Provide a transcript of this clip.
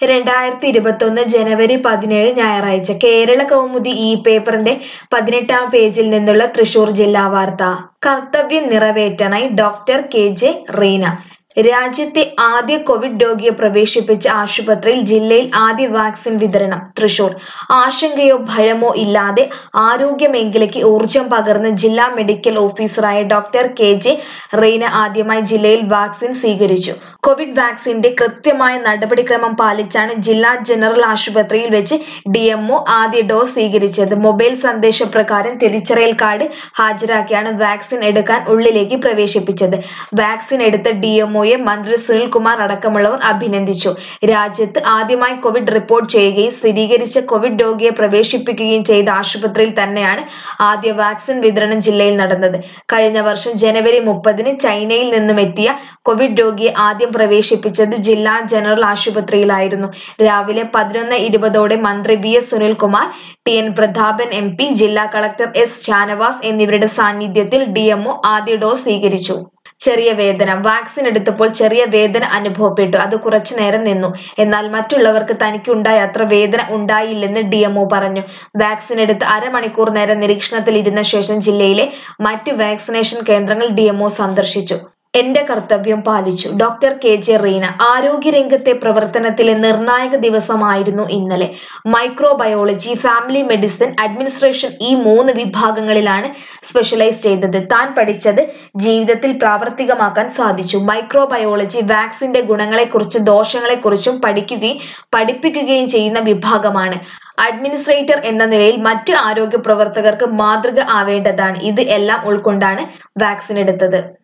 രണ്ടായിരത്തി ഇരുപത്തൊന്ന് ജനുവരി പതിനേഴ് ഞായറാഴ്ച കേരള കൗമുദി ഈ പേപ്പറിന്റെ പതിനെട്ടാം പേജിൽ നിന്നുള്ള തൃശൂർ ജില്ലാ വാർത്ത കർത്തവ്യം നിറവേറ്റാനായി ഡോക്ടർ കെ ജെ റീന രാജ്യത്തെ ആദ്യ കോവിഡ് രോഗിയെ പ്രവേശിപ്പിച്ച ആശുപത്രിയിൽ ജില്ലയിൽ ആദ്യ വാക്സിൻ വിതരണം തൃശൂർ ആശങ്കയോ ഭയമോ ഇല്ലാതെ ആരോഗ്യ മേഖലയ്ക്ക് ഊർജം പകർന്ന് ജില്ലാ മെഡിക്കൽ ഓഫീസറായ ഡോക്ടർ കെ ജെ റീന ആദ്യമായി ജില്ലയിൽ വാക്സിൻ സ്വീകരിച്ചു കോവിഡ് വാക്സിന്റെ കൃത്യമായ നടപടിക്രമം പാലിച്ചാണ് ജില്ലാ ജനറൽ ആശുപത്രിയിൽ വെച്ച് ഡി എംഒ ആദ്യ ഡോസ് സ്വീകരിച്ചത് മൊബൈൽ സന്ദേശപ്രകാരം തിരിച്ചറിയൽ കാർഡ് ഹാജരാക്കിയാണ് വാക്സിൻ എടുക്കാൻ ഉള്ളിലേക്ക് പ്രവേശിപ്പിച്ചത് വാക്സിൻ എടുത്ത ഡി എംഒയെ മന്ത്രി സുനിൽകുമാർ അടക്കമുള്ളവർ അഭിനന്ദിച്ചു രാജ്യത്ത് ആദ്യമായി കോവിഡ് റിപ്പോർട്ട് ചെയ്യുകയും സ്ഥിരീകരിച്ച കോവിഡ് രോഗിയെ പ്രവേശിപ്പിക്കുകയും ചെയ്ത ആശുപത്രിയിൽ തന്നെയാണ് ആദ്യ വാക്സിൻ വിതരണം ജില്ലയിൽ നടന്നത് കഴിഞ്ഞ വർഷം ജനുവരി മുപ്പതിന് ചൈനയിൽ നിന്നും എത്തിയ കോവിഡ് രോഗിയെ ആദ്യം പ്രവേശിപ്പിച്ചത് ജില്ലാ ജനറൽ ആശുപത്രിയിലായിരുന്നു രാവിലെ പതിനൊന്ന് ഇരുപതോടെ മന്ത്രി V S Sunilkumar T N Prathapan M P ജില്ലാ കളക്ടർ എസ് ഷാനവാസ് എന്നിവരുടെ സാന്നിധ്യത്തിൽ ഡി എംഒ ആദ്യ ഡോസ് സ്വീകരിച്ചു ചെറിയ വേദന വാക്സിൻ എടുത്തപ്പോൾ ചെറിയ വേദന അനുഭവപ്പെട്ടു അത് കുറച്ചു നേരം നിന്നു എന്നാൽ മറ്റുള്ളവർക്ക് തനിക്കുണ്ടായ അത്ര വേദന ഉണ്ടായില്ലെന്ന് ഡി എംഒ പറഞ്ഞു വാക്സിൻ എടുത്ത് അരമണിക്കൂർ നേരം നിരീക്ഷണത്തിൽ ഇരുന്ന ശേഷം ജില്ലയിലെ മറ്റ് വാക്സിനേഷൻ കേന്ദ്രങ്ങൾ ഡി എംഒ സന്ദർശിച്ചു എന്റെ കർത്തവ്യം പാലിച്ചു ഡോക്ടർ കെ ജെ റീന ആരോഗ്യരംഗത്തെ പ്രവർത്തനത്തിലെ നിർണായക ദിവസമായിരുന്നു ഇന്നലെ മൈക്രോബയോളജി ഫാമിലി മെഡിസിൻ അഡ്മിനിസ്ട്രേഷൻ ഈ മൂന്ന് വിഭാഗങ്ങളിലാണ് സ്പെഷ്യലൈസ് ചെയ്തത് താൻ പഠിച്ചത് ജീവിതത്തിൽ പ്രാവർത്തികമാക്കാൻ സാധിച്ചു മൈക്രോബയോളജി വാക്സിന്റെ ഗുണങ്ങളെക്കുറിച്ചും ദോഷങ്ങളെക്കുറിച്ചും പഠിക്കുകയും പഠിപ്പിക്കുകയും ചെയ്യുന്ന വിഭാഗമാണ് അഡ്മിനിസ്ട്രേറ്റർ എന്ന നിലയിൽ മറ്റ് ആരോഗ്യ പ്രവർത്തകർക്ക് മാതൃക ആവേണ്ടതാണ് ഇത് എല്ലാം ഉൾക്കൊണ്ടാണ് വാക്സിൻ എടുത്തത്